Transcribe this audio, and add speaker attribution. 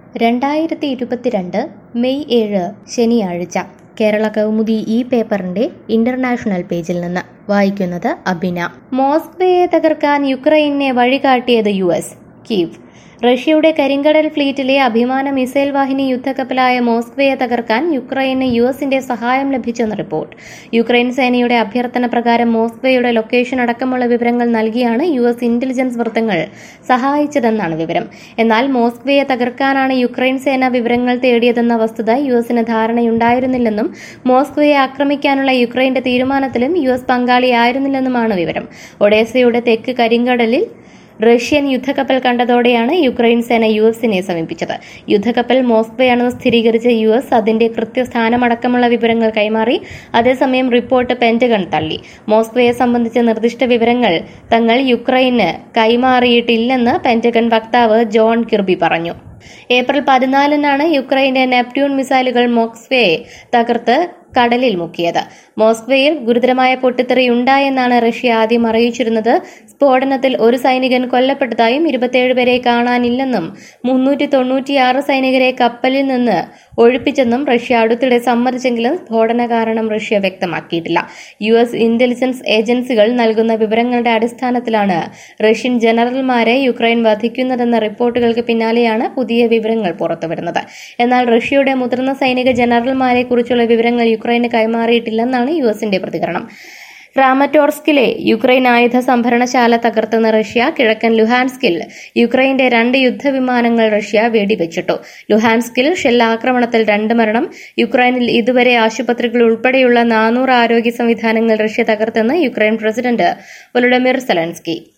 Speaker 1: രണ്ടായിരത്തി ഇരുപത്തിരണ്ട് മെയ് ഏഴ് ശനിയാഴ്ച കേരള കൗമുദി ഈ പേപ്പറിന്റെ ഇന്റർനാഷണൽ പേജിൽ നിന്ന് വായിക്കുന്നത് അബിന മോസ്ക്വയെ തകർക്കാൻ യുക്രൈനെ വഴികാട്ടിയത് യു എസ് കീവ് റഷ്യയുടെ കരിങ്കടൽ ഫ്ലീറ്റിലെ അഭിമാന മിസൈൽ വാഹിനി യുദ്ധക്കപ്പലായ മോസ്ക്വയെ തകർക്കാൻ യുക്രൈന് യു എസിന്റെ സഹായം ലഭിച്ചെന്ന് റിപ്പോർട്ട് യുക്രൈൻ സേനയുടെ അഭ്യർത്ഥന പ്രകാരം മോസ്ക്വയുടെ ലൊക്കേഷൻ അടക്കമുള്ള വിവരങ്ങൾ നൽകിയാണ് യു എസ് ഇന്റലിജൻസ് വൃത്തങ്ങൾ സഹായിച്ചതെന്നാണ് വിവരം എന്നാൽ മോസ്ക്വയെ തകർക്കാനാണ് യുക്രൈൻ സേന വിവരങ്ങൾ തേടിയതെന്ന വസ്തുത യു എസിന് ധാരണയുണ്ടായിരുന്നില്ലെന്നും മോസ്ക്വയെ ആക്രമിക്കാനുള്ള യുക്രൈന്റെ തീരുമാനത്തിലും യു എസ് പങ്കാളിയായിരുന്നില്ലെന്നുമാണ് വിവരം ഒഡേസയുടെ തെക്ക് കരിങ്കടലിൽ റഷ്യൻ യുദ്ധക്കപ്പൽ കണ്ടതോടെയാണ് യുക്രൈൻ സേന യു എസിനെ സമീപിച്ചത് യുദ്ധക്കപ്പൽ മോസ്കോയാണെന്ന് സ്ഥിരീകരിച്ച യു എസ് അതിന്റെ കൃത്യസ്ഥാനമടക്കമുള്ള വിവരങ്ങൾ കൈമാറി അതേസമയം റിപ്പോർട്ട് പെന്റഗൺ തള്ളി മോസ്കോയെ സംബന്ധിച്ച നിർദ്ദിഷ്ട വിവരങ്ങൾ തങ്ങൾ യുക്രൈന് കൈമാറിയിട്ടില്ലെന്ന് പെന്റഗൺ വക്താവ് ജോൺ കിർബി പറഞ്ഞു ഏപ്രിൽ പതിനാലിനാണ് യുക്രൈന്റെ നെപ്റ്റ്യൂൺ മിസൈലുകൾ മോസ്കോയെ തകർത്ത് കടലിൽ മുക്കിയത് മോസ്കോയിൽ ഗുരുതരമായ പൊട്ടിത്തെറി ഉണ്ടായെന്നാണ് റഷ്യ ആദ്യം അറിയിച്ചിരുന്നത് സ്ഫോടനത്തിൽ ഒരു സൈനികൻ കൊല്ലപ്പെട്ടതായും ഇരുപത്തിയേഴ് പേരെ കാണാനില്ലെന്നും മുന്നൂറ്റി തൊണ്ണൂറ്റിയാറ് സൈനികരെ കപ്പലിൽ നിന്ന് ഒഴിപ്പിച്ചെന്നും റഷ്യ അടുത്തിടെ സമ്മതിച്ചെങ്കിലും സ്ഫോടന കാരണം റഷ്യ വ്യക്തമാക്കിയിട്ടില്ല യു എസ് ഇന്റലിജൻസ് ഏജൻസികൾ നൽകുന്ന വിവരങ്ങളുടെ അടിസ്ഥാനത്തിലാണ് റഷ്യൻ ജനറൽമാരെ യുക്രൈൻ വധിക്കുന്നതെന്ന റിപ്പോർട്ടുകൾക്ക് പിന്നാലെയാണ് പുതിയ വിവരങ്ങൾ പുറത്തുവരുന്നത് എന്നാൽ റഷ്യയുടെ മുതിർന്ന സൈനിക ജനറൽമാരെ കുറിച്ചുള്ള വിവരങ്ങൾ യുക്രൈന് കൈമാറിയിട്ടില്ലെന്നാണ് യു എസിന്റെ പ്രതികരണം ക്രാമറ്റോർസ്കിലെ യുക്രൈൻ ആയുധ സംഭരണശാല തകർത്തെന്ന റഷ്യ കിഴക്കൻ ലുഹാൻസ്കിൽ യുക്രൈന്റെ രണ്ട് യുദ്ധവിമാനങ്ങൾ റഷ്യ വെടിവെച്ചിട്ടു ലുഹാൻസ്കിൽ ഷെല്ലാക്രമണത്തിൽ രണ്ട് മരണം യുക്രൈനിൽ ഇതുവരെ ആശുപത്രികൾ ഉൾപ്പെടെയുള്ള നാനൂറ് ആരോഗ്യ സംവിധാനങ്ങൾ റഷ്യ തകർത്തെന്ന് യുക്രൈൻ പ്രസിഡന്റ് വൊളോഡിമിർ സെലൻസ്കി